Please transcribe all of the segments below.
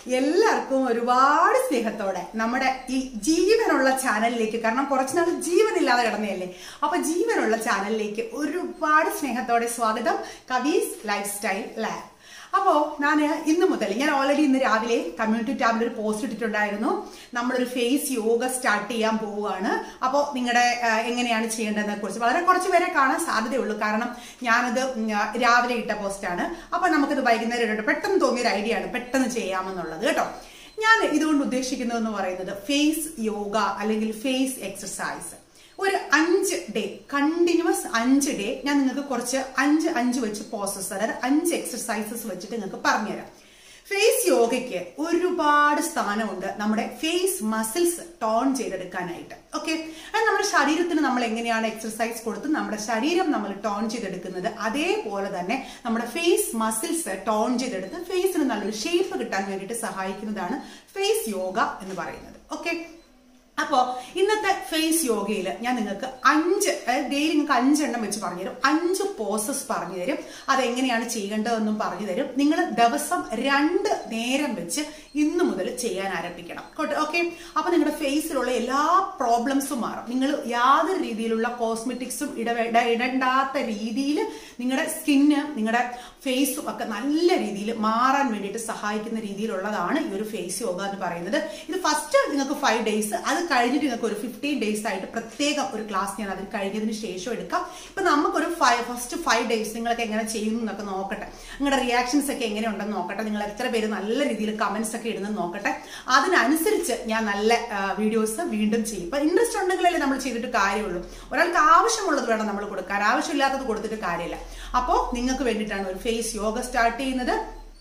എല്ലാവർക്കും ഒരുപാട് സ്നേഹത്തോടെ നമ്മുടെ ഈ ജീവനുള്ള ചാനലിലേക്ക് കാരണം കുറച്ച് നാൾ ജീവനില്ലാതെ കിടന്നതല്ലേ അപ്പൊ ജീവനുള്ള ചാനലിലേക്ക് ഒരുപാട് സ്നേഹത്തോടെ സ്വാഗതം കവീസ് ലൈഫ് സ്റ്റൈൽ ലാബ് അപ്പോൾ ഞാൻ ഇന്ന് മുതൽ ഞാൻ ഓൾറെഡി ഇന്ന് രാവിലെ കമ്മ്യൂണിറ്റി ടാബിൽ ഒരു പോസ്റ്റ് ഇട്ടിട്ടുണ്ടായിരുന്നു നമ്മളൊരു ഫേസ് യോഗ സ്റ്റാർട്ട് ചെയ്യാൻ പോവുകയാണ് അപ്പോൾ നിങ്ങളുടെ എങ്ങനെയാണ് ചെയ്യേണ്ടതെന്നെ കുറിച്ച് വളരെ കുറച്ച് പേരെ കാണാൻ സാധ്യതയുള്ളൂ കാരണം ഞാനത് ഉം, ആ, രാവിലെ ഇട്ട പോസ്റ്റാണ് അപ്പോൾ നമുക്കിത് വൈകുന്നേരം ഇട്ട് പെട്ടെന്ന് തോന്നിയൊരു ഐഡിയ ആണ് പെട്ടെന്ന് ചെയ്യാമെന്നുള്ളത് കേട്ടോ ഞാൻ ഇതുകൊണ്ട് ഉദ്ദേശിക്കുന്നതെന്ന് പറയുന്നത് ഫേസ് യോഗ അല്ലെങ്കിൽ ഫേസ് എക്സസൈസ് ഒരു അഞ്ച് ഡേ കണ്ടിന്യൂസ് അഞ്ച് ഡേ ഞാൻ നിങ്ങൾക്ക് കുറച്ച് അഞ്ച് അഞ്ച് വെച്ച് പോസസ് അതായത് അഞ്ച് എക്സസൈസസ് വെച്ചിട്ട് നിങ്ങൾക്ക് പറഞ്ഞുതരാം ഫേസ് യോഗയ്ക്ക് ഒരുപാട് സ്ഥാനമുണ്ട് നമ്മുടെ ഫേസ് മസിൽസ് ടോൺ ചെയ്തെടുക്കാനായിട്ട് ഓക്കെ അത് നമ്മുടെ ശരീരത്തിന് നമ്മൾ എങ്ങനെയാണ് എക്സർസൈസ് കൊടുത്ത് നമ്മുടെ ശരീരം നമ്മൾ ടോൺ ചെയ്തെടുക്കുന്നത് അതേപോലെ തന്നെ നമ്മുടെ ഫേസ് മസിൽസ് ടോൺ ചെയ്തെടുത്ത് ഫേസിന് നല്ലൊരു ഷേപ്പ് കിട്ടാൻ വേണ്ടിയിട്ട് സഹായിക്കുന്നതാണ് ഫേസ് യോഗ എന്ന് പറയുന്നത് ഓക്കെ അപ്പോ ഇന്നത്തെ ഫേസ് യോഗയിൽ ഞാൻ നിങ്ങൾക്ക് അഞ്ച് ഡെയിലി നിങ്ങൾക്ക് അഞ്ചെണ്ണം വെച്ച് പറഞ്ഞു തരും അഞ്ച് പോസസ് പറഞ്ഞു തരും അതെങ്ങനെയാണ് ചെയ്യേണ്ടതെന്നും പറഞ്ഞു തരും നിങ്ങൾ ദിവസം രണ്ട് നേരം വെച്ച് ഇന്ന് മുതൽ ചെയ്യാൻ ആരംഭിക്കണം ഓക്കെ അപ്പൊ നിങ്ങളുടെ ഫേസിലുള്ള എല്ലാ പ്രോബ്ലംസും മാറും നിങ്ങൾ യാതൊരു രീതിയിലുള്ള കോസ്മെറ്റിക്സും ഇടവേണ്ട ഇടണ്ടാത്ത രീതിയിൽ നിങ്ങളുടെ സ്കിന്ന് നിങ്ങളുടെ ഫേസും ഒക്കെ നല്ല രീതിയിൽ മാറാൻ വേണ്ടിയിട്ട് സഹായിക്കുന്ന രീതിയിലുള്ളതാണ് ഈ ഒരു ഫേസ് യോഗ എന്ന് പറയുന്നത് ഇത് ഫസ്റ്റ് നിങ്ങൾക്ക് ഫൈവ് ഡേയ്സ് അത് കഴിഞ്ഞിട്ട് നിങ്ങൾക്ക് ഒരു ഫിഫ്റ്റീൻ ഡേയ്സ് ആയിട്ട് പ്രത്യേകം ഒരു ക്ലാസ് ഞാൻ അതിന് കഴിഞ്ഞതിന് ശേഷം എടുക്കാം ഇപ്പൊ നമുക്കൊരു ഫൈവ് ഫസ്റ്റ് ഫൈവ് ഡേയ്സ് നിങ്ങളൊക്കെ എങ്ങനെ ചെയ്യുന്നു എന്നൊക്കെ നോക്കട്ടെ നിങ്ങളുടെ റിയാക്ഷൻസ് ഒക്കെ എങ്ങനെ ഉണ്ടെന്ന് നോക്കട്ടെ നിങ്ങൾ എത്ര പേര് നല്ല രീതിയിൽ കമന്റ്സ് ഒക്കെ ഇടുന്നത് നോക്കട്ടെ അതിനനുസരിച്ച് ഞാൻ നല്ല വീഡിയോസ് വീണ്ടും ചെയ്യും ഇപ്പൊ ഇൻട്രസ്റ്റ് ഉണ്ടെങ്കിലല്ലേ നമ്മൾ ചെയ്തിട്ട് കാര്യമുള്ളൂ ഒരാൾക്ക് ആവശ്യമുള്ളത് വേണം നമ്മൾ കൊടുക്കാൻ ആവശ്യമില്ലാത്തത് കൊടുത്തിട്ട് കാര്യമില്ല അപ്പോൾ നിങ്ങൾക്ക് വേണ്ടിയിട്ടാണ് ഒരു ഫേസ് യോഗ സ്റ്റാർട്ട് ചെയ്യുന്നത്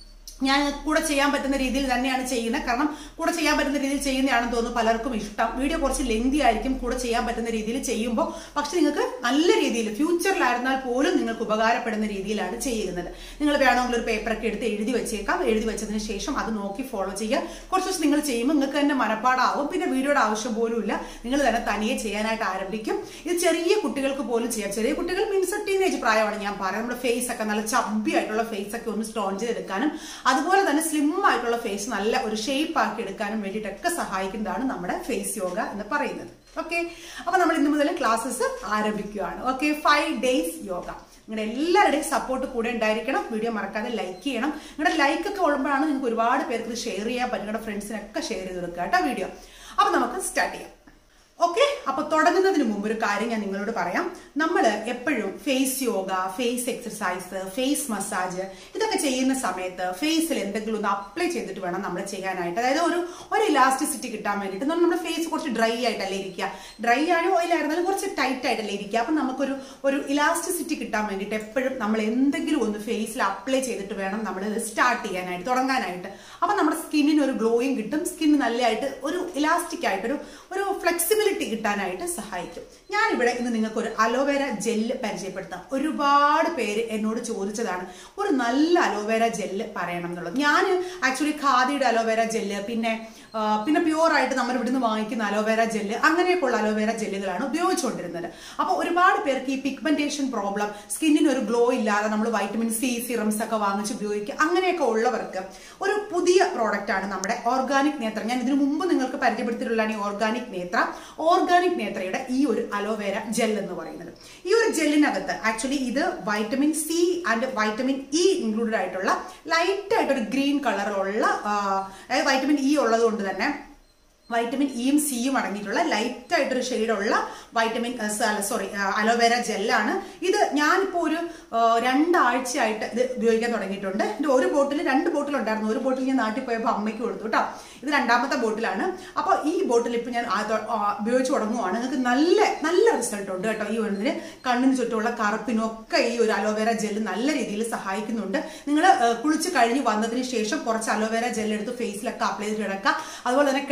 ഞാൻ കൂടെ ചെയ്യാൻ പറ്റുന്ന രീതിയിൽ തന്നെയാണ് ചെയ്യുന്നത് കാരണം കൂടെ ചെയ്യാൻ പറ്റുന്ന രീതിയിൽ ചെയ്യുന്നതാണെന്ന് തോന്നുന്നു പലർക്കും ഇഷ്ടം വീഡിയോ കുറച്ച് ലെങ്തി ആയിരിക്കും കൂടെ ചെയ്യാൻ പറ്റുന്ന രീതിയിൽ ചെയ്യുമ്പോൾ പക്ഷെ നിങ്ങൾക്ക് നല്ല രീതിയിൽ ഫ്യൂച്ചറിലായിരുന്നാൽ പോലും നിങ്ങൾക്ക് ഉപകാരപ്പെടുന്ന രീതിയിലാണ് ചെയ്യുന്നത് നിങ്ങൾ വേണമെങ്കിൽ ഒരു പേപ്പറൊക്കെ എടുത്ത് എഴുതി വെച്ചേക്കാം എഴുതി വെച്ചതിന് ശേഷം അത് നോക്കി ഫോളോ ചെയ്യുക കുറച്ച് ദിവസം നിങ്ങൾ ചെയ്യുമ്പോൾ നിങ്ങൾക്ക് തന്നെ മനപ്പാടാവും പിന്നെ വീഡിയോയുടെ ആവശ്യം പോലും ഇല്ല നിങ്ങൾ തന്നെ തനിയെ ചെയ്യാനായിട്ട് ആരംഭിക്കും ഇത് ചെറിയ കുട്ടികൾക്ക് പോലും ചെയ്യാം ചെറിയ കുട്ടികൾ മീൻസ് ടീനേജ് പ്രായമാണ് ഞാൻ പറയുന്നത് നമ്മുടെ ഫേസ് ഒക്കെ നല്ല ചബ്ബി ആയിട്ടുള്ള ഫേസ് ഒക്കെ ഒന്ന് സ്ട്രോൺ ചെയ്തെടുക്കാനും അതുപോലെ തന്നെ സ്ലിം ആയിട്ടുള്ള ഫേസ് നല്ല ഒരു ഷേപ്പ് ആക്കി എടുക്കാനും വേണ്ടിയിട്ടൊക്കെ സഹായിക്കുന്നതാണ് നമ്മുടെ ഫേസ് യോഗ എന്ന് പറയുന്നത് ഓക്കെ അപ്പൊ നമ്മൾ ഇന്ന് മുതൽ ക്ലാസ്സസ് ആരംഭിക്കുകയാണ് ഓക്കെ ഫൈവ് ഡേയ്സ് യോഗ നിങ്ങളുടെ എല്ലാവരുടെയും സപ്പോർട്ട് കൂടെ ഉണ്ടായിരിക്കണം വീഡിയോ മറക്കാതെ ലൈക്ക് ചെയ്യണം നിങ്ങളുടെ ലൈക്ക് ഒക്കെ ഉള്ളപ്പോഴാണ് നിങ്ങൾക്ക് ഒരുപാട് പേർക്ക് ഇത് ഷെയർ ചെയ്യാൻ പറ്റും നിങ്ങളുടെ ഫ്രണ്ട്സിനൊക്കെ ഷെയർ ചെയ്ത് കൊടുക്കുക കേട്ടോ വീഡിയോ അപ്പൊ നമുക്ക് സ്റ്റാർട്ട് ചെയ്യാം ഓക്കെ അപ്പൊ തുടങ്ങുന്നതിന് മുമ്പ് ഒരു കാര്യം ഞാൻ നിങ്ങളോട് പറയാം നമ്മൾ എപ്പോഴും face yoga face exercise face massage ഇതൊക്കെ ചെയ്യുന്ന സമയത്ത് ഫേസിൽ എന്തെങ്കിലും ഒന്ന് അപ്ലൈ ചെയ്തിട്ട് വേണം നമ്മൾ ചെയ്യാനായിട്ട് അതായത് ഒരു ഒരു ഇലാസ്റ്റിസിറ്റി കിട്ടാൻ വേണ്ടിയിട്ട് എന്ന് പറഞ്ഞാൽ നമ്മുടെ ഫേസ് കുറച്ച് ഡ്രൈ ആയിട്ടല്ലേ ഇരിക്കുക ഡ്രൈ ആയോ ഓയിലായിരുന്നാലും കുറച്ച് ടൈറ്റ് ആയിട്ടല്ലേ ഇരിക്കുക അപ്പൊ നമുക്കൊരു ഒരു ഇലാസ്റ്റിസിറ്റി കിട്ടാൻ വേണ്ടിയിട്ട് എപ്പോഴും നമ്മൾ എന്തെങ്കിലും ഒന്ന് ഫേസിൽ അപ്ലൈ ചെയ്തിട്ട് വേണം നമ്മൾ ഇത് സ്റ്റാർട്ട് ചെയ്യാനായിട്ട് തുടങ്ങാനായിട്ട് അപ്പൊ നമ്മുടെ സ്കിന്നിന് ഒരു ഗ്ലോയിങ് കിട്ടും സ്കിൻ നല്ലതായിട്ട് ഒരു ഇലാസ്റ്റിക് ആയിട്ട് ഒരു ഒരു ഫ്ലെക്സിബിലിറ്റി കിട്ടാനായിട്ട് സഹായിക്കും ഞാനിവിടെ ഇന്ന് നിങ്ങൾക്ക് ഒരു അലോവേര ജെല്ല് പരിചയപ്പെടുത്താം ഒരുപാട് പേര് എന്നോട് ചോദിച്ചതാണ് ഒരു നല്ല അലോവേര ജെല്ല് പറയണം എന്നുള്ളത് ഞാൻ ആക്ച്വലി ഖാദിയുടെ അലോവേര ജെല്ല് പിന്നെ ആ, പിന്നെ പ്യുവർ ആയിട്ട് നമ്മൾ ഇവിടുന്ന് വാങ്ങിക്കുന്ന അലോവേര ജെല്ല് അങ്ങനെയൊക്കെയുള്ള അലോവേര ജെല്ലുകളാണ് ഉപയോഗിച്ചുകൊണ്ടിരുന്നത് അപ്പോൾ ഒരുപാട് പേർക്ക് ഈ പിഗ്മെന്റേഷൻ പ്രോബ്ലം സ്കിന്നിന് ഒരു ഗ്ലോ ഇല്ലാതെ നമ്മൾ വൈറ്റമിൻ സി സിറംസ് ഒക്കെ വാങ്ങിച്ച് ഉപയോഗിക്കുക അങ്ങനെയൊക്കെ ഉള്ളവർക്ക് ഒരു പുതിയ പ്രോഡക്റ്റ് ആണ് നമ്മുടെ ഓർഗാനിക് നേത്ര ഞാൻ ഇതിനു മുമ്പ് നിങ്ങൾക്ക് പരിചയപ്പെടുത്തിയിട്ടുള്ളതാണ് ഈ ഓർഗാനിക് നേത്ര ഓർഗാനിക് നേത്രയുടെ ഈ ഒരു അലോവേര ജെൽ എന്ന് പറയുന്നത് ഈ ഒരു ജെല്ലിനകത്ത് ആക്ച്വലി ഇത് vitamin C and vitamin E included ആയിട്ടുള്ള ലൈറ്റ് ആയിട്ടൊരു ഗ്രീൻ കളറിലുള്ള അതായത് വൈറ്റമിൻ ഇ ഉള്ളത് കൊണ്ട് തന്നെ വൈറ്റമിൻ ഇയും സിയും അടങ്ങിയിട്ടുള്ള ലൈറ്റ് ആയിട്ടൊരു ഷെയ്ഡുള്ള വൈറ്റമിൻ സോറി അലോവേര ജെല്ലാണ് ഇത് ഞാനിപ്പോൾ ഒരു ആ, രണ്ടാഴ്ചയായിട്ട് ഇത് ഉപയോഗിക്കാൻ തുടങ്ങിയിട്ടുണ്ട് എൻ്റെ ഒരു ബോട്ടിൽ രണ്ട് ബോട്ടിൽ ഉണ്ടായിരുന്നു ഒരു ബോട്ടിൽ ഞാൻ നാട്ടിൽ പോയപ്പോൾ അമ്മയ്ക്ക് കൊടുത്തു കേട്ടോ ഇത് രണ്ടാമത്തെ ബോട്ടിലാണ് അപ്പോൾ ഈ ബോട്ടിൽ ഇപ്പോൾ ഞാൻ ആ തൊ- ആ, ഉപയോഗിച്ച് തുടങ്ങുവാണ് നിങ്ങൾക്ക് നല്ല നല്ല റിസൾട്ട് ഉണ്ട് കേട്ടോ ഈ ഒന്നിന് കണ്ണിന് ചുറ്റുമുള്ള കറുപ്പിനും ഒക്കെ ഈ ഒരു അലോവേര ജെല്ല് നല്ല രീതിയിൽ സഹായിക്കുന്നുണ്ട് നിങ്ങൾ കുളിച്ച് കഴിഞ്ഞ് വന്നതിന് ശേഷം കുറച്ച് അലോവേര ജെല്ല് എടുത്ത് ഫേസിലൊക്കെ അപ്ലൈ ചെയ്ത് കിടക്കുക അതുപോലെ തന്നെ കിടക്കുന്നതിന്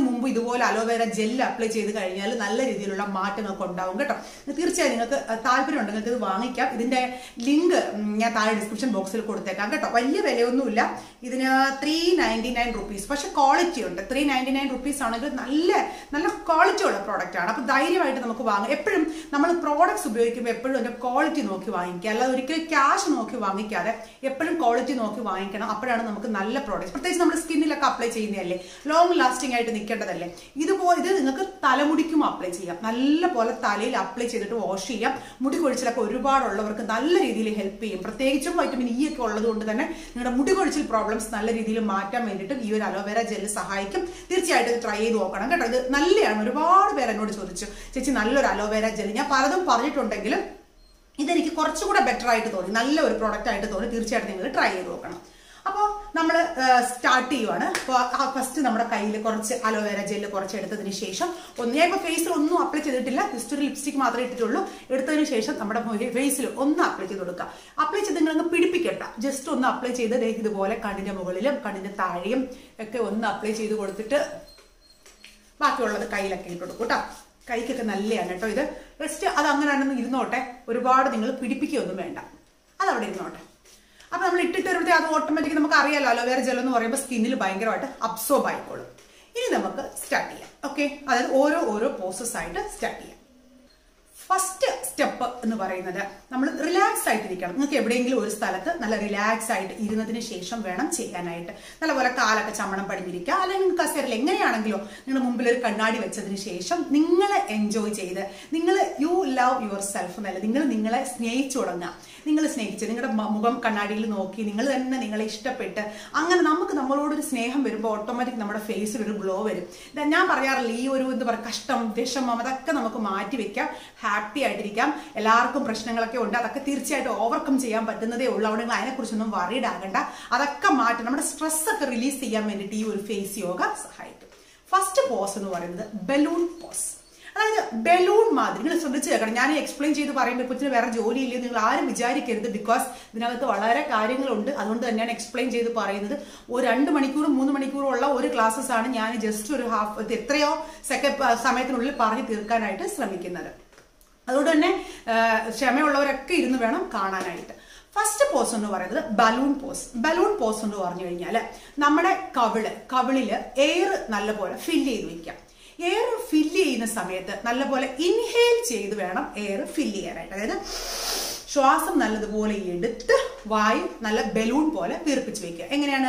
മുമ്പ് ഇതുപോലെ അലോവേര ജെല്ല് അപ്ലൈ ചെയ്ത് കഴിഞ്ഞാൽ നല്ല രീതിയിലുള്ള മാറ്റങ്ങളൊക്കെ ഉണ്ടാവും കേട്ടോ തീർച്ചയായും നിങ്ങൾക്ക് താല്പര്യം ഉണ്ടെങ്കിൽ നിങ്ങൾക്ക് ഇത് വാങ്ങിക്കാം ഇതിന്റെ ലിങ്ക് ഞാൻ താഴെ ഡിസ്ക്രിപ്ഷൻ ബോക്സിൽ കൊടുത്തേക്കാം കേട്ടോ വലിയ വിലയൊന്നുമില്ല ഇതിന് ത്രീ നയൻറ്റി നയൻ റുപ്പീസ് പക്ഷെ ക്വാളിറ്റി ഉണ്ട് ത്രീ നയൻറ്റി നയൻ റുപ്പീസ് ആണെങ്കിൽ നല്ല നല്ല ക്വാളിറ്റി ഉള്ള പ്രോഡക്റ്റ് ആണ് അപ്പോൾ ധൈര്യമായിട്ട് നമുക്ക് വാങ്ങാം എപ്പോഴും നമ്മൾ പ്രോഡക്ട്സ് ഉപയോഗിക്കുമ്പോൾ എപ്പോഴും അതിന്റെ ക്വാളിറ്റി നോക്കി വാങ്ങിക്കുക അല്ലാതെ ഒരിക്കലും ക്യാഷ് നോക്കി വാങ്ങിക്കാതെ എപ്പോഴും ക്വാളിറ്റി നോക്കി വാങ്ങിക്കണം അപ്പോഴാണ് നമുക്ക് നല്ല പ്രോഡക്റ്റ് പ്രത്യേകിച്ച് നമ്മുടെ സ്കിന്നിലൊക്കെ അപ്ലൈ ചെയ്യുന്നതല്ലേ ലോങ് ലാസ്റ്റിംഗ് ആയിട്ട് നിൽക്കേണ്ടതല്ലേ ഇതുപോലെ ഇത് നിങ്ങൾക്ക് തലമുടിക്കും അപ്ലൈ ചെയ്യാം നല്ല പോലെ തലയിൽ അപ്ലൈ ചെയ്തിട്ട് വാഷ് ചെയ്യാം മുടി കൊഴിച്ചിലൊക്കെ ഒരുപാടുള്ളവർക്ക് നല്ല രീതിയിൽ ഹെൽപ്പ് ചെയ്യും പ്രത്യേകിച്ചും വൈറ്റമിൻ ഇ ഒക്കെ ഉള്ളത് കൊണ്ട് തന്നെ നിങ്ങളുടെ മുടി കൊഴിച്ചിൽ പ്രോബ്ലംസ് നല്ല രീതിയിൽ മാറ്റാൻ വേണ്ടിയിട്ടും ഈ ഒരു അലോവേര ജെല്ല് സഹായിക്കും തീർച്ചയായിട്ടും ഇത് ട്രൈ ചെയ്ത് നോക്കണം കേട്ടോ ഇത് നല്ലതാണ് ഒരുപാട് പേര് എന്നോട് ചോദിച്ചു ചേച്ചി നല്ലൊരു അലോവേര ജെല്ല് ഞാൻ പലതും പറഞ്ഞിട്ടുണ്ടെങ്കിലും ഇതെനിക്ക് കുറച്ചുകൂടെ ബെറ്റർ ആയിട്ട് തോന്നി നല്ല ഒരു പ്രോഡക്റ്റ് ആയിട്ട് തോന്നി തീർച്ചയായിട്ടും നിങ്ങൾ ട്രൈ ചെയ്ത് നോക്കണം അപ്പോൾ നമ്മൾ സ്റ്റാർട്ട് ചെയ്യുവാണ് അപ്പോൾ ഫസ്റ്റ് നമ്മുടെ കയ്യിൽ കുറച്ച് അലോവേര ജെല്ല് കുറച്ച് എടുത്തതിന് ശേഷം ഒന്ന് ഞാൻ ഇപ്പോൾ ഫേസിൽ ഒന്നും അപ്ലൈ ചെയ്തിട്ടില്ല ജസ്റ്റ് ഒരു ലിപ്സ്റ്റിക് മാത്രമേ ഇട്ടിട്ടുള്ളൂ എടുത്തതിന് ശേഷം നമ്മുടെ ഫേസിൽ ഒന്ന് അപ്ലൈ ചെയ്ത് കൊടുക്കുക അപ്ലൈ ചെയ്ത് നിങ്ങൾ പിടിപ്പിക്കട്ട ജസ്റ്റ് ഒന്ന് അപ്ലൈ ചെയ്ത് ദേ ഇതുപോലെ കണ്ണിന്റെ മുകളിലും കണ്ണിന്റെ താഴെയും ഒക്കെ ഒന്ന് അപ്ലൈ ചെയ്ത് കൊടുത്തിട്ട് ബാക്കിയുള്ളത് കയ്യിലൊക്കെ ഇട്ട് കൊടുക്കും കേട്ടോ കൈക്കൊക്കെ നല്ലതാണ് കേട്ടോ ഇത് ജസ്റ്റ് അത് അങ്ങനെ തന്നെ ഇരുന്നോട്ടെ ഒരുപാട് നിങ്ങൾ പിടിപ്പിക്കുകയൊന്നും വേണ്ട അത് അവിടെ ഇരുന്നോട്ടെ അപ്പൊ നമ്മൾ ഇട്ടിട്ട് വരുമ്പോഴത്തേ അത് ഓട്ടോമാറ്റിക് നമുക്ക് അറിയാലോ അലോവേര ജെൽ എന്ന് പറയുമ്പോൾ സ്കിന്നിൽ ഭയങ്കരമായിട്ട് അബ്സോർബ് ആയിക്കോളും ഇനി നമുക്ക് സ്റ്റാർട്ട് ചെയ്യാം ഓക്കെ അതായത് ഓരോ ഓരോ പ്രോസസ് ആയിട്ട് സ്റ്റാർട്ട് ചെയ്യാം ഫസ്റ്റ് സ്റ്റെപ്പ് എന്ന് പറയുന്നത് നമ്മൾ റിലാക്സ് ആയിട്ടിരിക്കണം നിങ്ങൾക്ക് എവിടെയെങ്കിലും ഒരു സ്ഥലത്ത് നല്ല റിലാക്സ് ആയിട്ട് ഇരുന്നതിന് ശേഷം വേണം ചെയ്യാനായിട്ട് നല്ലപോലെ കാലൊക്കെ ചമ്മണം പടിഞ്ഞിരിക്കുക അല്ലെങ്കിൽ നിങ്ങൾക്ക് കസേരയിൽ എങ്ങനെയാണെങ്കിലോ നിങ്ങളുടെ മുമ്പിൽ ഒരു കണ്ണാടി വെച്ചതിന് ശേഷം നിങ്ങളെ എൻജോയ് ചെയ്ത് നിങ്ങൾ യു ലവ് യുവർ സെൽഫ് എന്നല്ല നിങ്ങൾ നിങ്ങളെ സ്നേഹിച്ചു തുടങ്ങുക നിങ്ങൾ സ്നേഹിച്ച് നിങ്ങളുടെ മുഖം കണ്ണാടിയിൽ നോക്കി നിങ്ങൾ തന്നെ നിങ്ങളെ ഇഷ്ടപ്പെട്ട് അങ്ങനെ നമുക്ക് നമ്മളോടൊരു സ്നേഹം വരുമ്പോൾ ഓട്ടോമാറ്റിക് നമ്മുടെ ഫേസിൽ ഒരു ഗ്ലോ വരും ഞാൻ പറയാറില്ല ഈ ഒരു എന്താ പറയുക കഷ്ടം വിഷമം അതൊക്കെ നമുക്ക് മാറ്റി വെക്കാം ഹാപ്പി ആയിട്ടിരിക്കാം എല്ലാവർക്കും പ്രശ്നങ്ങളൊക്കെ ഉണ്ട് അതൊക്കെ തീർച്ചയായിട്ടും ഓവർകം ചെയ്യാൻ പറ്റുന്നതേ ഉള്ളൂ അവിടെ നിങ്ങൾ അതിനെക്കുറിച്ചൊന്നും വറീഡ് ആകണ്ട അതൊക്കെ മാറ്റി നമ്മുടെ സ്ട്രെസ് ഒക്കെ റിലീസ് ചെയ്യാൻ വേണ്ടിയിട്ട് ഈ ഒരു ഫേസ് യോഗ സഹായിക്കും ഫസ്റ്റ് പോസ് എന്ന് പറയുന്നത് ബലൂൺ പോസ് അതായത് ബലൂൺ മാതിരി നിങ്ങൾ ശ്രദ്ധിച്ചു കേൾക്കണം ഞാൻ എക്സ്പ്ലെയിൻ ചെയ്ത് പറയുമ്പോൾ ഇപ്പോൾ വേറെ ജോലിയില്ല നിങ്ങൾ ആരും വിചാരിക്കരുത് ബിക്കോസ് ഇതിനകത്ത് വളരെ കാര്യങ്ങളുണ്ട് അതുകൊണ്ട് തന്നെയാണ് എക്സ്പ്ലെയിൻ ചെയ്ത് പറയുന്നത് ഒരു രണ്ട് മണിക്കൂർ മൂന്ന് മണിക്കൂറും ഉള്ള ഒരു ക്ലാസ്സസ് ആണ് ഞാൻ ജസ്റ്റ് ഒരു ഹാഫ് എത്രയോ സെക്കൻഡ് സമയത്തിനുള്ളിൽ പറഞ്ഞു തീർക്കാനായിട്ട് ശ്രമിക്കുന്നത് അതുകൊണ്ട് തന്നെ ക്ഷമയുള്ളവരൊക്കെ ഇരുന്ന് വേണം കാണാനായിട്ട് ഫസ്റ്റ് പോസ് എന്ന് പറയുന്നത് ബലൂൺ പോസ് ബലൂൺ പോസ് എന്ന് പറഞ്ഞു കഴിഞ്ഞാൽ നമ്മുടെ കവിള് കവിളില് എയർ നല്ലപോലെ ഫില്ല് ചെയ്ത് വെക്കാം എയർ ഫില്ല് ചെയ്യുന്ന സമയത്ത് നല്ലപോലെ ഇൻഹേൽ ചെയ്ത് വേണം എയർ ഫില്ല് ചെയ്യാനായിട്ട് അതായത് ശ്വാസം നല്ലതുപോലെ എടുത്ത് വായു നല്ല ബലൂൺ പോലെ വീർപ്പിച്ച് വെക്കുക എങ്ങനെയാണ്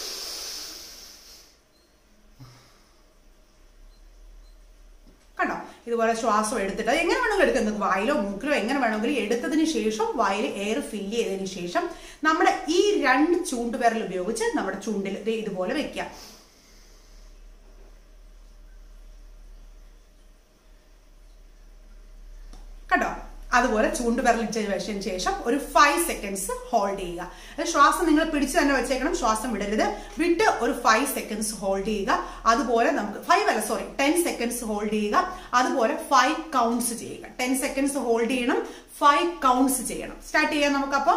കണ്ടോ ഇതുപോലെ ശ്വാസം എടുത്തിട്ട് അത് എങ്ങനെ വേണമെങ്കിലും എടുക്കുന്നത് വായിലോ മൂക്കിലോ എങ്ങനെ വേണമെങ്കിലും എടുത്തതിന് ശേഷം വായിൽ എയർ ഫില്ല് ചെയ്തതിന് ശേഷം നമ്മുടെ ഈ രണ്ട് ചൂണ്ടുവിരൽ ഉപയോഗിച്ച് നമ്മുടെ ചൂണ്ടിൽ ഇതുപോലെ വെക്കുക കേട്ടോ അതുപോലെ ചൂണ്ടുവിരലിച്ചതിന് ശേഷം ഒരു ഫൈവ് സെക്കൻഡ്സ് ഹോൾഡ് ചെയ്യുക അത് ശ്വാസം നിങ്ങൾ പിടിച്ചു തന്നെ വെച്ചേക്കണം ശ്വാസം വിടരുത് വിട്ട് ഒരു ഫൈവ് സെക്കൻഡ്സ് ഹോൾഡ് ചെയ്യുക അതുപോലെ നമുക്ക് ഫൈവ് അല്ല സോറി ടെൻ സെക്കൻഡ്സ് ഹോൾഡ് ചെയ്യുക അതുപോലെ ഫൈവ് കൗണ്ട്സ് ചെയ്യുക ടെൻ സെക്കൻഡ്സ് ഹോൾഡ് ചെയ്യണം ഫൈവ് കൗണ്ട്സ് ചെയ്യണം സ്റ്റാർട്ട് ചെയ്യാം നമുക്കപ്പോൾ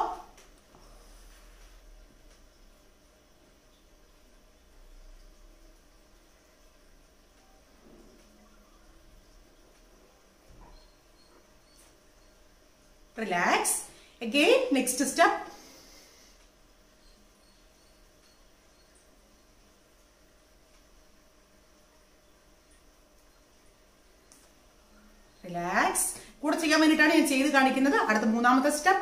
relax again next step relax കൂടെ ചെയ്യാൻ വേണ്ടിയിട്ടാണ് ഞാൻ ചെയ്ത് കാണിക്കുന്നത് അടുത്ത മൂന്നാമത്തെ step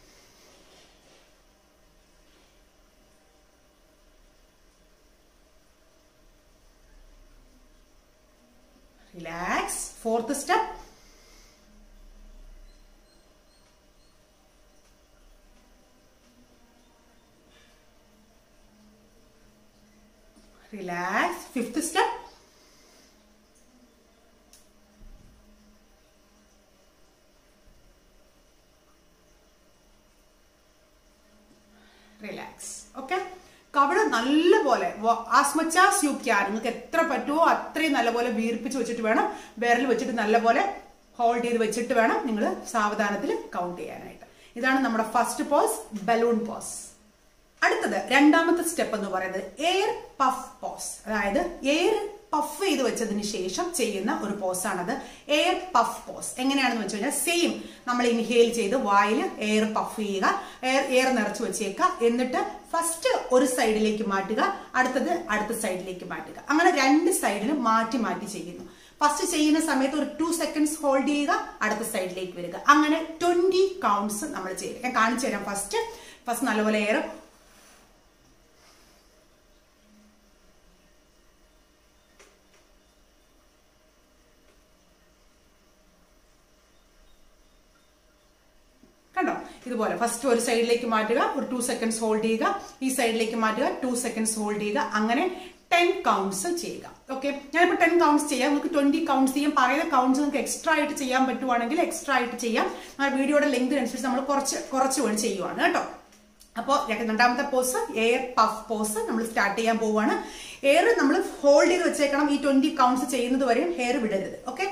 relax fourth step relax fifth step relax okay കവിള് നല്ലപോലെ as much as you can നിങ്ങൾക്ക് എത്ര പറ്റുമോ അത്രയും നല്ലപോലെ വീർപ്പിച്ച് വെച്ചിട്ട് വേണം വിരൽ വെച്ചിട്ട് നല്ലപോലെ ഹോൾഡ് ചെയ്ത് വെച്ചിട്ട് വേണം നിങ്ങൾ സാവധാനത്തിൽ കൗണ്ട് ചെയ്യാനായിട്ട് ഇതാണ് നമ്മുടെ ഫസ്റ്റ് പോസ് ബലൂൺ പോസ് അടുത്തത് രണ്ടാമത്തെ സ്റ്റെപ്പ് എന്ന് പറയുന്നത് എയർ പഫ് പോസ് അതായത് എയർ പഫ് ചെയ്ത് വെച്ചതിന് ശേഷം ചെയ്യുന്ന ഒരു പോസാണത് എയർ പഫ് പോസ് എങ്ങനെയാണെന്ന് വെച്ച് കഴിഞ്ഞാൽ സെയിം നമ്മൾ ഇൻഹേൽ ചെയ്ത് വായിൽ എയർ പഫ് ചെയ്യുക എയർ എയർ നിറച്ച് വെച്ചേക്കുക എന്നിട്ട് ഫസ്റ്റ് ഒരു സൈഡിലേക്ക് മാറ്റുക അടുത്തത് അടുത്ത സൈഡിലേക്ക് മാറ്റുക അങ്ങനെ രണ്ട് സൈഡിലും മാറ്റി മാറ്റി ചെയ്യുന്നു ഫസ്റ്റ് ചെയ്യുന്ന സമയത്ത് ഒരു ടു സെക്കൻഡ്സ് ഹോൾഡ് ചെയ്യുക അടുത്ത സൈഡിലേക്ക് വരിക അങ്ങനെ ട്വന്റി കൗണ്ട്സ് നമ്മൾ ചെയ്യുക ഞാൻ കാണിച്ചു തരാം ഫസ്റ്റ് ഫസ്റ്റ് നല്ലപോലെ എയർ കണ്ടോ ഇതുപോലെ ഫസ്റ്റ് ഒരു സൈഡിലേക്ക് മാറ്റുക ഒരു ടു സെക്കൻഡ്സ് ഹോൾഡ് ചെയ്യുക ഈ സൈഡിലേക്ക് മാറ്റുക ടു സെക്കൻഡ്സ് ഹോൾഡ് ചെയ്യുക അങ്ങനെ ടെൻ കൗണ്ട്സ് ചെയ്യുക ഓക്കെ ഞാനിപ്പോൾ ടെൻ കൗണ്ട്സ് ചെയ്യാം നിങ്ങൾക്ക് ട്വന്റി കൗണ്ട്സ് ചെയ്യാം പറയുന്ന കൗണ്ട്സ് നിങ്ങൾക്ക് എക്സ്ട്രാ ആയിട്ട് ചെയ്യാൻ പറ്റുവാണെങ്കിൽ എക്സ്ട്രാ ആയിട്ട് ചെയ്യാം ആ വീഡിയോയുടെ ലെങ്ത് അനുസരിച്ച് നമ്മൾ കുറച്ച് കുറച്ച് വേണ്ടി ചെയ്യുവാണ് കേട്ടോ അപ്പോൾ രണ്ടാമത്തെ പോസ് എയർ പഫ് പോസ് നമ്മൾ സ്റ്റാർട്ട് ചെയ്യാൻ പോവുകയാണ് എയർ നമ്മൾ ഹോൾഡ് ചെയ്ത് വെച്ചേക്കണം ഈ ട്വന്റി കൗണ്ട്സ് ചെയ്യുന്നത് വരെയും ഹെയർ വിടരുത് ഓക്കെ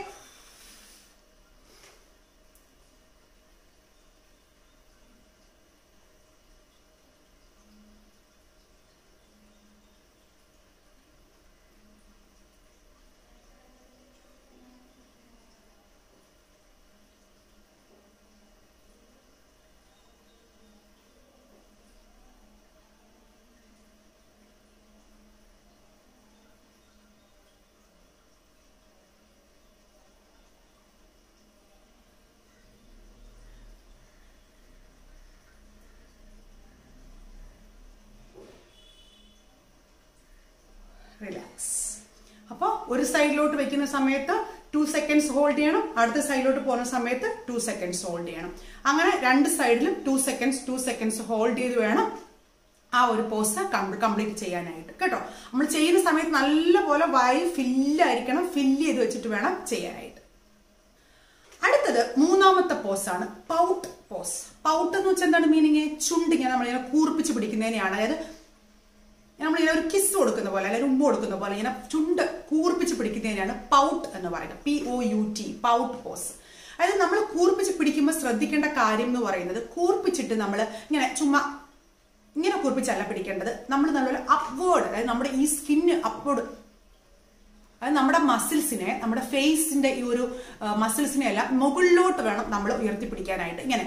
റിലാക്സ് അപ്പോൾ ഒരു സൈഡിലോട്ട് വെക്കുന്ന സമയത്ത് ടു സെക്കൻഡ്സ് ഹോൾഡ് ചെയ്യണം അടുത്ത സൈഡിലോട്ട് പോകുന്ന സമയത്ത് ടു സെക്കൻഡ്സ് ഹോൾഡ് ചെയ്യണം അങ്ങനെ രണ്ട് സൈഡിലും two seconds two seconds hold ചെയ്ത് വേണം ആ ഒരു പോസ് കംപ്ലീറ്റ് ചെയ്യാനായിട്ട് കേട്ടോ നമ്മൾ ചെയ്യുന്ന സമയത്ത് നല്ലപോലെ വായിൽ ഫില്ലായിരിക്കണം ഫില്ല് ചെയ്ത് വെച്ചിട്ട് വേണം ചെയ്യാനായിട്ട് അടുത്തത് മൂന്നാമത്തെ പോസാണ് പൗട്ട് പോസ് പൗട്ട് എന്ന് വെച്ചാൽ എന്താണ് മീനിങ് ചുണ്ടിങ്ങനെ നമ്മളിങ്ങനെ കൂർപ്പിച്ച് പിടിക്കുന്നതിനെയാണ് അതായത് നമ്മളിങ്ങനെ ഒരു കിസ് കൊടുക്കുന്ന പോലെ അല്ലെങ്കിൽ ഉമ്പ് കൊടുക്കുന്ന പോലെ ഇങ്ങനെ ചുണ്ട് കൂർപ്പിച്ച് പിടിക്കുന്നതിനാണ് പൗട്ട് എന്ന് പറയുന്നത് P O U T pout pose അതായത് നമ്മൾ കൂർപ്പിച്ച് പിടിക്കുമ്പോൾ ശ്രദ്ധിക്കേണ്ട കാര്യം എന്ന് പറയുന്നത് കൂർപ്പിച്ചിട്ട് നമ്മൾ ഇങ്ങനെ ചുമ്മാ ഇങ്ങനെ കൂർപ്പിച്ചല്ല പിടിക്കേണ്ടത് നമ്മൾ നല്ലപോലെ അപ്വേർഡ് അതായത് നമ്മുടെ ഈ സ്കിന്ന് അപ്വേർഡ് അത് നമ്മുടെ മസിൽസിനെ നമ്മുടെ ഫേസിന്റെ ഈ ഒരു മസിൽസിനെ അല്ല മുകളിലോട്ട് വേണം നമ്മൾ ഉയർത്തിപ്പിടിക്കാനായിട്ട് ഇങ്ങനെ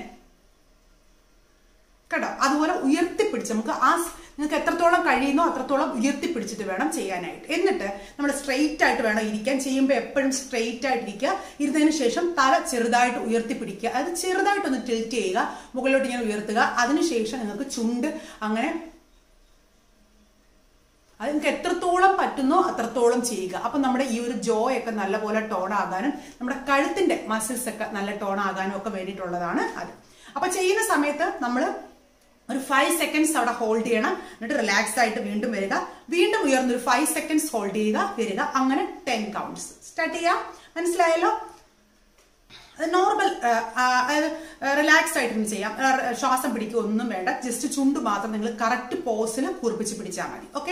കേട്ടോ അതുപോലെ ഉയർത്തിപ്പിടിച്ച് നമുക്ക് ആ നിങ്ങൾക്ക് എത്രത്തോളം കഴിയുന്നോ അത്രത്തോളം ഉയർത്തിപ്പിടിച്ചിട്ട് വേണം ചെയ്യാനായിട്ട് എന്നിട്ട് നമ്മൾ സ്ട്രെയിറ്റ് ആയിട്ട് വേണം ഇരിക്കാൻ ചെയ്യുമ്പോൾ എപ്പോഴും സ്ട്രെയിറ്റ് ആയിട്ട് ഇരിക്കുക ഇരുന്നതിന് ശേഷം തല ചെറുതായിട്ട് ഉയർത്തിപ്പിടിക്കുക അത് ചെറുതായിട്ടൊന്ന് ടിൽറ്റ് ചെയ്യുക മുകളിലോട്ട് ഇങ്ങനെ ഉയർത്തുക അതിനുശേഷം നിങ്ങൾക്ക് ചുണ്ട് അങ്ങനെ അത് നിങ്ങൾക്ക് എത്രത്തോളം പറ്റുന്നോ അത്രത്തോളം ചെയ്യുക അപ്പം നമ്മുടെ ഈ ഒരു ജോ ഒക്കെ നല്ലപോലെ ടോൺ ആകാനും നമ്മുടെ കഴുത്തിന്റെ മസിൽസ് ഒക്കെ നല്ല ടോൺ ആകാനും ഒക്കെ വേണ്ടിയിട്ടുള്ളതാണ് അത് അപ്പൊ ചെയ്യുന്ന സമയത്ത് നമ്മൾ ഒരു ഫൈവ് സെക്കൻഡ്സ് അവിടെ ഹോൾഡ് ചെയ്യണം എന്നിട്ട് റിലാക്സ് ആയിട്ട് വീണ്ടും വരിക വീണ്ടും ഉയർന്ന് ഒരു ഫൈവ് സെക്കൻഡ്സ് ഹോൾഡ് ചെയ്യുക വരിക അങ്ങനെ ടെൻ കൗണ്ട്സ് സ്റ്റാർട്ട് ചെയ്യാം മനസ്സിലായല്ലോ അത് നോർമൽ അതായത് റിലാക്സ് ആയിട്ട് ചെയ്യാം ശ്വാസം പിടിക്കുക ഒന്നും വേണ്ട ജസ്റ്റ് ചുണ്ട് മാത്രം നിങ്ങൾ കറക്റ്റ് പോസിൽ കുറിപ്പിച്ച് പിടിച്ചാൽ മതി ഓക്കെ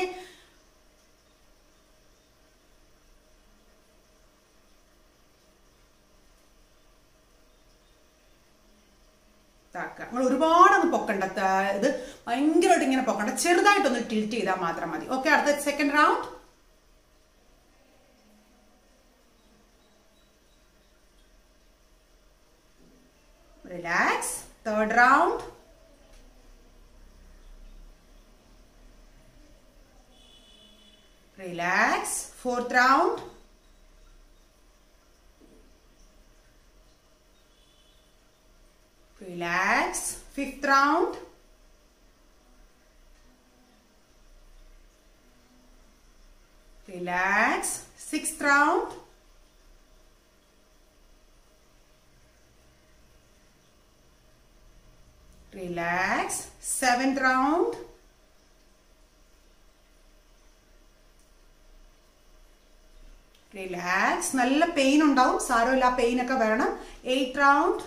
താക്കുക നിങ്ങൾ ഒരുപാട് അങ്ങ് പൊക്കണ്ട ഇത് ഭയങ്കരമായിട്ട് ഇങ്ങനെ പൊക്കണ്ട ചെറുതായിട്ടൊന്ന് ടിൽറ്റ് ചെയ്താൽ മാത്രം മതി ഓക്കെ അടുത്ത second round relax third round relax fourth round Relax. Fifth round. Relax. Sixth round. Relax. Seventh round. Relax നല്ല പെയിൻ ഉണ്ടാവും സാരമില്ല പെയിൻ ഒക്കെ വരണം eight round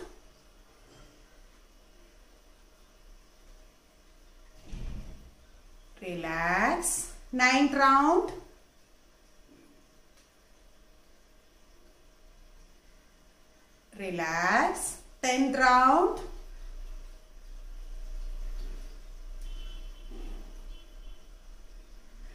Relax. Ninth round. Relax. Tenth round.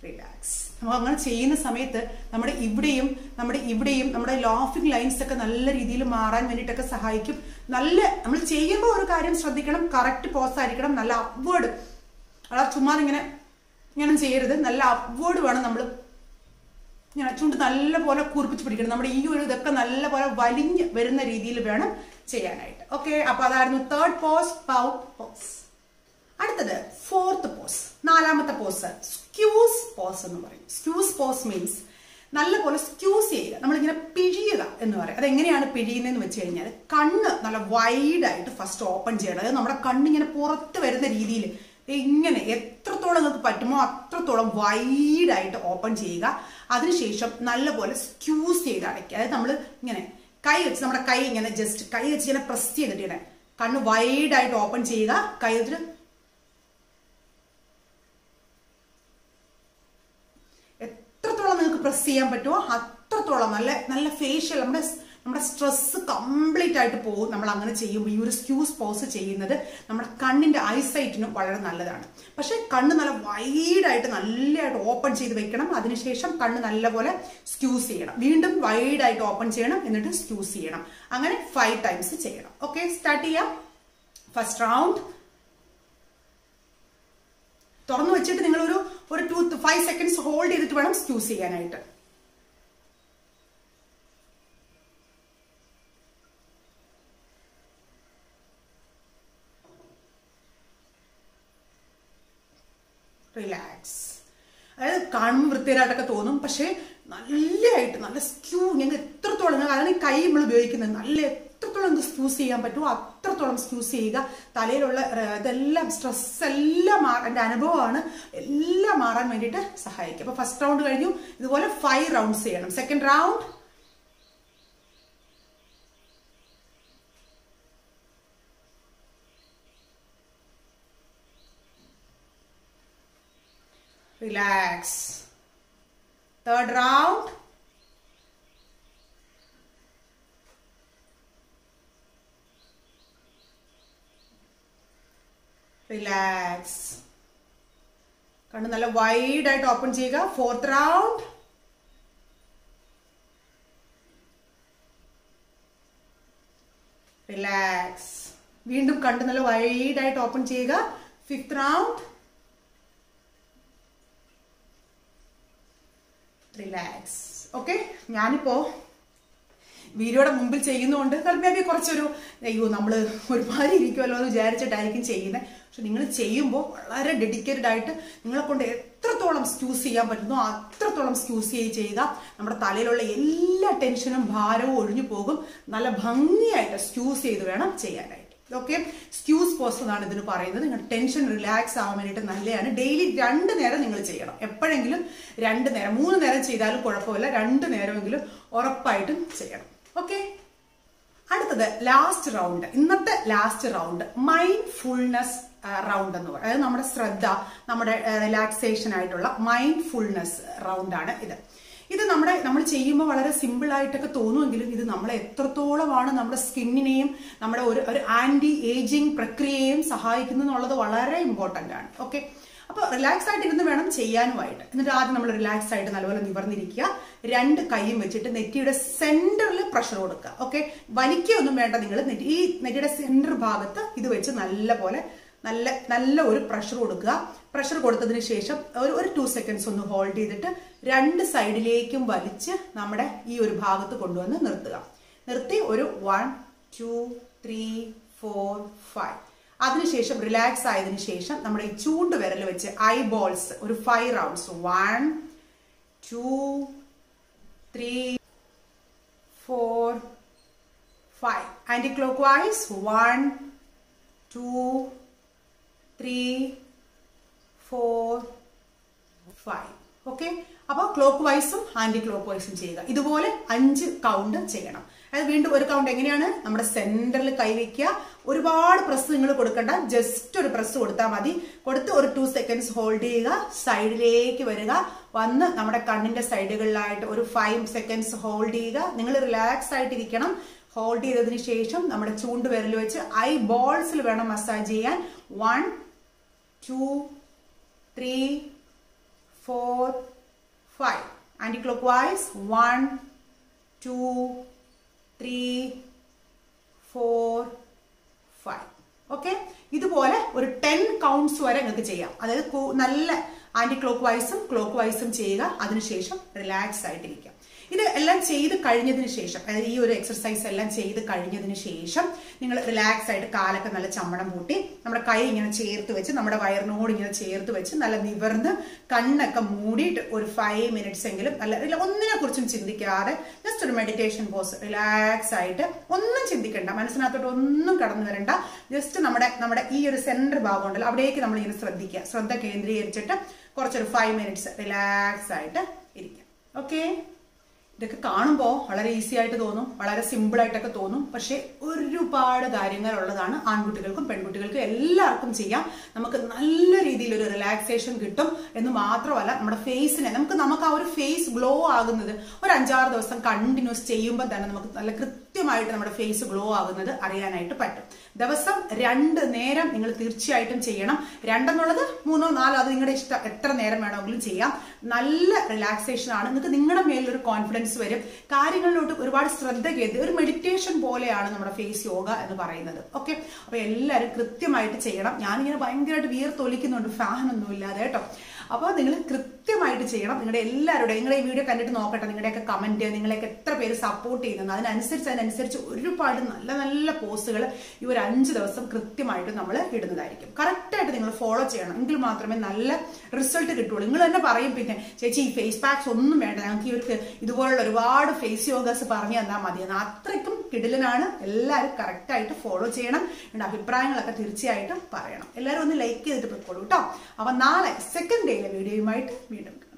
Relax നമ്മൾ അങ്ങനെ ചെയ്യുന്ന സമയത്ത് നമ്മുടെ ഇവിടെയും നമ്മുടെ ഇവിടെയും നമ്മുടെ ലോഫിംഗ് ലൈൻസ് ഒക്കെ നല്ല രീതിയിൽ മാറാൻ വേണ്ടിയിട്ടൊക്കെ സഹായിക്കും നല്ല നമ്മൾ ചെയ്യുമ്പോൾ ഒരു കാര്യം ശ്രദ്ധിക്കണം കറക്റ്റ് പോസ് ആയിരിക്കണം നല്ല അപ്വേർഡ് അതാ ചുമ്മാ ഇങ്ങനെ ഇങ്ങനെ ചെയ്യരുത് നല്ല അപ്വേർഡ് വേണം നമ്മൾ ഇങ്ങനെ ചുണ്ട് നല്ല പോലെ കുറിപ്പിച്ച് പിടിക്കണം നമ്മുടെ ഈ ഒരു ഇതൊക്കെ നല്ല പോലെ വലിഞ്ഞ് വരുന്ന രീതിയിൽ വേണം ചെയ്യാനായിട്ട് ഓക്കെ അപ്പൊ അതായിരുന്നു തേർഡ് പോസ് പൗ പോസ് അടുത്തത് ഫോർത്ത് പോസ് നാലാമത്തെ പോസ് സ്ക്യൂസ് പോസ് എന്ന് പറയും സ്ക്യൂസ് പോസ് മീൻസ് നല്ലപോലെ സ്ക്യൂസ് ചെയ്യുക നമ്മളിങ്ങനെ പിഴിയുക എന്ന് പറയും അതെങ്ങനെയാണ് പിഴിയുന്നതെന്ന് വെച്ച് കഴിഞ്ഞാൽ കണ്ണ് നല്ല വൈഡായിട്ട് ഫസ്റ്റ് ഓപ്പൺ ചെയ്യണം അതായത് നമ്മുടെ കണ്ണിങ്ങനെ പുറത്ത് വരുന്ന രീതിയിൽ ഇങ്ങനെ എത്രത്തോളം നിങ്ങൾക്ക് പറ്റുമോ അത്രത്തോളം വൈഡായിട്ട് ഓപ്പൺ ചെയ്യുക അതിനുശേഷം നല്ലപോലെ സ്ക്യൂസ് ചെയ്ത് അടയ്ക്കുക അതായത് നമ്മൾ ഇങ്ങനെ കൈ വെച്ച് നമ്മുടെ കൈ ഇങ്ങനെ ജസ്റ്റ് കൈ വെച്ച് ഇങ്ങനെ പ്രസ് ചെയ്തിട്ട് ഇങ്ങനെ കണ്ണ് വൈഡായിട്ട് ഓപ്പൺ ചെയ്യുക കൈ വെച്ചിട്ട് എത്രത്തോളം നിങ്ങൾക്ക് പ്രസ് ചെയ്യാൻ പറ്റുമോ അത്രത്തോളം നല്ല നല്ല ഫേഷ്യൽ നമ്മുടെ നമ്മുടെ സ്ട്രെസ് കംപ്ലീറ്റ് ആയിട്ട് പോകും നമ്മൾ അങ്ങനെ ചെയ്യുമ്പോൾ ഈ ഒരു സ്ക്യൂസ് പോസ് ചെയ്യുന്നത് നമ്മുടെ കണ്ണിന്റെ ഐസൈറ്റിനും വളരെ നല്ലതാണ് പക്ഷെ കണ്ണ് നല്ല വൈഡായിട്ട് നല്ലതായിട്ട് ഓപ്പൺ ചെയ്ത് വെക്കണം അതിനുശേഷം കണ്ണ് നല്ലപോലെ സ്ക്യൂസ് ചെയ്യണം വീണ്ടും വൈഡായിട്ട് ഓപ്പൺ ചെയ്യണം എന്നിട്ട് സ്ക്യൂസ് ചെയ്യണം അങ്ങനെ ഫൈവ് ടൈംസ് ചെയ്യണം ഓക്കെ സ്റ്റാർട്ട് ചെയ്യാം ഫസ്റ്റ് റൗണ്ട് തുറന്നു വെച്ചിട്ട് നിങ്ങൾ ഒരു ഒരു ടു ഫൈവ് സെക്കൻഡ്സ് ഹോൾഡ് ചെയ്തിട്ട് വേണം സ്ക്യൂസ് ചെയ്യാനായിട്ട് റിലാക്സ് അതായത് കാണുമ്പോൾ വൃത്തികേടായിട്ടൊക്കെ തോന്നും പക്ഷേ നല്ലതായിട്ട് നല്ല സ്ക്യൂ ഞങ്ങൾ എത്രത്തോളം ഞങ്ങൾ അതാണ് ഈ കൈ നമ്മൾ ഉപയോഗിക്കുന്നത് നല്ല എത്രത്തോളം നമുക്ക് സ്ക്യൂസ് ചെയ്യാൻ പറ്റുമോ അത്രത്തോളം സ്ക്യൂസ് ചെയ്യുക തലയിലുള്ള ഇതെല്ലാം സ്ട്രെസ് എല്ലാം മാറാൻ എൻ്റെ അനുഭവമാണ് എല്ലാം മാറാൻ വേണ്ടിയിട്ട് സഹായിക്കും അപ്പോൾ ഫസ്റ്റ് റൗണ്ട് കഴിഞ്ഞു ഇതുപോലെ ഫൈവ് റൗണ്ട്സ് ചെയ്യണം second round relax. Third round. Relax കണ്ണ് നല്ല വൈഡ് ആയിട്ട് ഓപ്പൺ ചെയ്യുക ഫോർത്ത് റൗണ്ട് റിലാക്സ് വീണ്ടും കണ്ണ് നല്ല വൈഡ് ആയിട്ട് ഓപ്പൺ ചെയ്യുക ഫിഫ്ത് റൗണ്ട് റിലാക്സ് ഓക്കെ ഞാനിപ്പോ വീഡിയോയുടെ മുമ്പിൽ ചെയ്യുന്നതുകൊണ്ട് മേ ബി കുറച്ചൊരു അയ്യോ നമ്മൾ ഒരുമാതിരി ഇരിക്കുമല്ലോ എന്ന് വിചാരിച്ചിട്ടായിരിക്കും ചെയ്യുന്നത് പക്ഷെ നിങ്ങൾ ചെയ്യുമ്പോൾ വളരെ ഡെഡിക്കേറ്റഡ് ആയിട്ട് നിങ്ങളെ കൊണ്ട് എത്രത്തോളം സ്ക്യൂസ് ചെയ്യാൻ പറ്റുന്നോ അത്രത്തോളം സ്ക്യൂസ് ചെയ്ത് ചെയ്യുക നമ്മുടെ തലയിലുള്ള എല്ലാ ടെൻഷനും ഭാരവും ഒഴിഞ്ഞു പോകും നല്ല ഭംഗിയായിട്ട് സ്ക്യൂസ് ചെയ്ത് വേണം ചെയ്യാനായിട്ട് ഓക്കെ സ്ക്യൂസ് പോസ് എന്നാണ് ഇതിന് പറയുന്നത് നിങ്ങളുടെ ടെൻഷൻ റിലാക്സ് ആവാൻ വേണ്ടിയിട്ട് നല്ലതാണ് ഡെയിലി രണ്ട് നേരം നിങ്ങൾ ചെയ്യണം എപ്പോഴെങ്കിലും രണ്ട് നേരം മൂന്ന് നേരം ചെയ്താലും കുഴപ്പമില്ല രണ്ട് നേരമെങ്കിലും ഉറപ്പായിട്ടും ചെയ്യണം ഓക്കെ അടുത്തത് ലാസ്റ്റ് റൗണ്ട് ഇന്നത്തെ last round mindfulness round എന്ന് പറയും അതായത് നമ്മുടെ ശ്രദ്ധ നമ്മുടെ റിലാക്സേഷൻ ആയിട്ടുള്ള മൈൻഡ് ഫുൾനെസ് റൗണ്ടാണ് ഇത് ഇത് നമ്മുടെ നമ്മൾ ചെയ്യുമ്പോൾ വളരെ സിമ്പിൾ ആയിട്ടൊക്കെ തോന്നുമെങ്കിലും ഇത് നമ്മളെ എത്രത്തോളമാണ് നമ്മുടെ സ്കിന്നിനെയും നമ്മുടെ ഒരു ഒരു ആന്റി ഏജിങ് പ്രക്രിയയെയും സഹായിക്കുന്നു എന്നുള്ളത് വളരെ ഇമ്പോർട്ടന്റ് ആണ് ഓക്കെ അപ്പോൾ റിലാക്സ് ആയിട്ട് ഇരുന്ന് വേണം ചെയ്യാനുമായിട്ട് എന്നിട്ട് ആദ്യം നമ്മൾ റിലാക്സ് ആയിട്ട് നല്ലപോലെ നിവർന്നിരിക്കുക രണ്ട് കൈയും വെച്ചിട്ട് നെറ്റിയുടെ സെന്ററിൽ പ്രഷർ കൊടുക്കുക ഓക്കെ വലിക്കുകയൊന്നും വേണ്ട നിങ്ങൾ നെറ്റി ഈ നെറ്റിയുടെ സെന്റർ ഭാഗത്ത് ഇത് വെച്ച് നല്ല പോലെ നല്ല നല്ല ഒരു പ്രഷർ കൊടുക്കുക പ്രഷർ കൊടുത്തതിന് ശേഷം ഒരു ഒരു ടു സെക്കൻഡ്സ് ഒന്ന് ഹോൾഡ് ചെയ്തിട്ട് രണ്ട് സൈഡിലേക്കും വലിച്ച് നമ്മുടെ ഈ ഒരു ഭാഗത്ത് കൊണ്ടുവന്ന് നിർത്തുക നിർത്തി ഒരു one two three four five അതിനുശേഷം റിലാക്സ് ആയതിനു ശേഷം നമ്മുടെ ഈ ചൂണ്ട് വിരൽ വെച്ച് ഐ ബോൾസ് ഒരു five rounds one two three four five anticlockwise one two three four five okay അപ്പോൾ ക്ലോക്ക് വൈസും ആന്റി ക്ലോക്ക് വൈസും ചെയ്യുക ഇതുപോലെ അഞ്ച് കൗണ്ട് ചെയ്യണം അത് വീണ്ടും ഒരു കൗണ്ട് എങ്ങനെയാണ് നമ്മുടെ സെന്ററിൽ കൈവയ്ക്കുക ഒരുപാട് പ്രസ് നിങ്ങൾ കൊടുക്കണ്ട ജസ്റ്റ് ഒരു പ്രസ് കൊടുത്താൽ മതി കൊടുത്ത് ഒരു ടു സെക്കൻഡ്സ് ഹോൾഡ് ചെയ്യുക സൈഡിലേക്ക് വരിക വന്ന് നമ്മുടെ കണ്ണിന്റെ സൈഡുകളിലായിട്ട് ഒരു ഫൈവ് സെക്കൻഡ്സ് ഹോൾഡ് ചെയ്യുക നിങ്ങൾ റിലാക്സ് ആയിട്ടിരിക്കണം ഹോൾഡ് ചെയ്തതിന് ശേഷം നമ്മുടെ ചൂണ്ട് വിരൽ വെച്ച് ഐ ബോൾസിൽ വേണം മസാജ് ചെയ്യാൻ one two three four five anticlockwise one two three four five okay ഇതുപോലെ ഒരു ടെൻ കൗണ്ട്സ് വരെ നിങ്ങൾക്ക് ചെയ്യാം അതായത് കു- നല്ല ആന്റി ക്ലോക്ക് വൈസും ക്ലോക്ക് വൈസും ചെയ്യുക അതിനുശേഷം റിലാക്സ് ആയിട്ടിരിക്കുക ഇത് എല്ലാം ചെയ്ത് കഴിഞ്ഞതിന് ശേഷം അതായത് ഈ ഒരു എക്സർസൈസ് എല്ലാം ചെയ്ത് കഴിഞ്ഞതിന് ശേഷം നിങ്ങൾ റിലാക്സ് ആയിട്ട് കാലൊക്കെ നല്ല ചമ്മണം പൂട്ടി നമ്മുടെ കൈ ഇങ്ങനെ ചേർത്ത് വെച്ച് നമ്മുടെ വയറിനോട് ഇങ്ങനെ ചേർത്ത് വെച്ച് നല്ല നിവർന്ന് കണ്ണൊക്കെ മൂടിയിട്ട് ഒരു ഫൈവ് മിനിറ്റ്സ് എങ്കിലും നല്ല ഇല്ല ഒന്നിനെ കുറിച്ചും ചിന്തിക്കാതെ ജസ്റ്റ് ഒരു മെഡിറ്റേഷൻ പോസ് റിലാക്സ് ആയിട്ട് ഒന്നും ചിന്തിക്കണ്ട മനസ്സിനകത്തോട്ട് ഒന്നും കടന്നു വരണ്ട ജസ്റ്റ് നമ്മുടെ നമ്മുടെ ഈ ഒരു സെന്റർ ഭാഗം ഉണ്ടല്ലോ അവിടേക്ക് നമ്മൾ ഇങ്ങനെ ശ്രദ്ധിക്കുക ശ്രദ്ധ കേന്ദ്രീകരിച്ചിട്ട് കുറച്ചൊരു ഫൈവ് മിനിറ്റ്സ് റിലാക്സ് ആയിട്ട് ഇരിക്കുക ഓക്കെ ഇതൊക്കെ കാണുമ്പോൾ വളരെ ഈസി ആയിട്ട് തോന്നും വളരെ സിമ്പിൾ ആയിട്ടൊക്കെ തോന്നും പക്ഷേ ഒരുപാട് കാര്യങ്ങൾ ഉള്ളതാണ് ആൺകുട്ടികൾക്കും പെൺകുട്ടികൾക്കും എല്ലാവർക്കും ചെയ്യാം നമുക്ക് നല്ല രീതിയിൽ ഒരു റിലാക്സേഷൻ കിട്ടും എന്ന് മാത്രമല്ല നമ്മുടെ ഫേസിനെ നമുക്ക് നമുക്ക് ആ ഒരു ഫേസ് ഗ്ലോ ആകുന്നത് ഒരു അഞ്ചാറ് ദിവസം കണ്ടിന്യൂസ് ചെയ്യുമ്പോൾ തന്നെ നമുക്ക് നല്ല കൃത്യമായിട്ട് നമ്മുടെ ഫേസ് ഗ്ലോ ആകുന്നത് അറിയാനായിട്ട് പറ്റും ദിവസം രണ്ട് നേരം നിങ്ങൾ തീർച്ചയായിട്ടും ചെയ്യണം രണ്ടെന്നുള്ളത് മൂന്നോ നാലോ അത് നിങ്ങളുടെ ഇഷ്ടം എത്ര നേരം വേണമെങ്കിലും ചെയ്യാം നല്ല റിലാക്സേഷൻ ആണ് നിങ്ങൾക്ക് നിങ്ങളുടെ മേലൊരു കോൺഫിഡൻസ് വരും കാര്യങ്ങളിലോട്ട് ഒരുപാട് ശ്രദ്ധ കേന്ദ്രീ ഒരു മെഡിറ്റേഷൻ പോലെയാണ് നമ്മുടെ ഫേസ് യോഗ എന്ന് പറയുന്നത് ഓക്കെ അപ്പൊ എല്ലാവരും കൃത്യമായിട്ട് ചെയ്യണം ഞാനിങ്ങനെ ഭയങ്കരമായിട്ട് വിയർത്തൊലിക്കുന്നുണ്ട് ഫാൻ ഒന്നും ഇല്ലാതെ കേട്ടോ അപ്പോൾ നിങ്ങൾ കൃത്യമായിട്ട് ചെയ്യണം നിങ്ങളുടെ എല്ലാവരുടെയും നിങ്ങളുടെ ഈ വീഡിയോ കണ്ടിട്ട് നോക്കട്ടെ നിങ്ങളുടെയൊക്കെ കമന്റ് നിങ്ങളെയൊക്കെ എത്ര പേര് സപ്പോർട്ട് ചെയ്യുന്നത് അതിനനുസരിച്ച് അതിനനുസരിച്ച് ഒരുപാട് നല്ല നല്ല പോസ്റ്റുകൾ ഈ ഒരു അഞ്ച് ദിവസം കൃത്യമായിട്ട് നമ്മൾ ഇടുന്നതായിരിക്കും കറക്റ്റായിട്ട് നിങ്ങൾ ഫോളോ ചെയ്യണം എങ്കിൽ മാത്രമേ നല്ല റിസൾട്ട് കിട്ടുള്ളൂ നിങ്ങൾ തന്നെ പറയും പിന്നെ ചേച്ചി ഈ ഫേസ് പാക്സ് ഒന്നും വേണ്ട ഞങ്ങൾക്ക് ഈ ഒരു ഇതുപോലുള്ള ഒരുപാട് ഫേസ് യോഗസ് പറഞ്ഞു തന്നാൽ മതി എന്ന് അത്രയ്ക്കും കിടിലനാണ് എല്ലാവരും കറക്റ്റായിട്ട് ഫോളോ ചെയ്യണം നിങ്ങളുടെ അഭിപ്രായങ്ങളൊക്കെ തീർച്ചയായിട്ടും പറയണം എല്ലാവരും ഒന്ന് ലൈക്ക് ചെയ്തിട്ട് പോയിക്കോളൂ കേട്ടോ അപ്പൊ നാളെ സെക്കൻഡ് ഡേയിലെ വീഡിയോയുമായിട്ട് വീണ്ടും കാണാം.